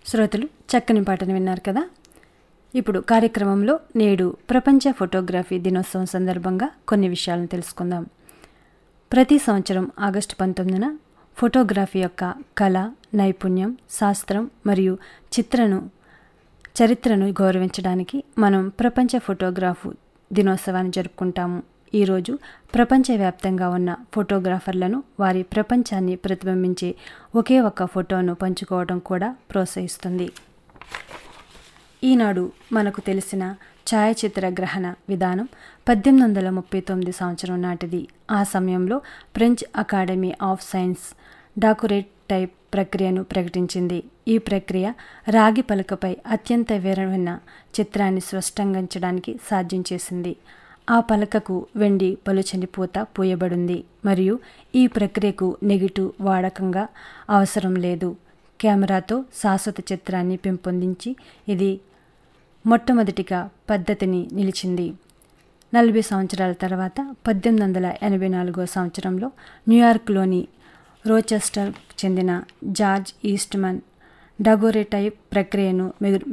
శ్రోతలు చక్కని పాటను విన్నారు కదా ఇప్పుడు కార్యక్రమంలో నేడు ప్రపంచ ఫోటోగ్రఫీ దినోత్సవం సందర్భంగా కొన్ని విషయాలను తెలుసుకుందాం ప్రతి సంవత్సరం ఆగస్టు పంతొమ్మిదిన ఫోటోగ్రఫీ యొక్క కళ నైపుణ్యం శాస్త్రం మరియు చిత్రను చరిత్రను గౌరవించడానికి మనం ప్రపంచ ఫోటోగ్రాఫు దినోత్సవాన్ని జరుపుకుంటాము ఈరోజు ప్రపంచవ్యాప్తంగా ఉన్న ఫోటోగ్రాఫర్లను వారి ప్రపంచాన్ని ప్రతిబింబించే ఒకే ఒక్క ఫోటోను పంచుకోవడం కూడా ప్రోత్సహిస్తుంది ఈనాడు మనకు తెలిసిన ఛాయాచిత్ర గ్రహణ విధానం పద్దెనిమిది వందల ముప్పై తొమ్మిది సంవత్సరం నాటిది ఆ సమయంలో French Academy of Science daguerreotype ప్రక్రియను ప్రకటించింది ఈ ప్రక్రియ రాగి పలకపై అత్యంత వివరమైన చిత్రాన్ని స్పష్టంగించడానికి సాధ్యం చేసింది ఆ పలకకు వెండి పలుచని పూత పూయబడింది మరియు ఈ ప్రక్రియకు నెగిటివ్ వాడకంగా అవసరం లేదు కెమెరాతో శాశ్వత చిత్రాన్ని పెంపొందించి ఇది మొట్టమొదటిగా పద్ధతిని నిలిచింది నలభై సంవత్సరాల తర్వాత పద్దెనిమిది వందల ఎనభై నాలుగో సంవత్సరంలో న్యూయార్క్లోని రోచెస్టర్ చెందిన జార్జ్ ఈస్ట్మన్ డగోరెటైప్ ప్రక్రియను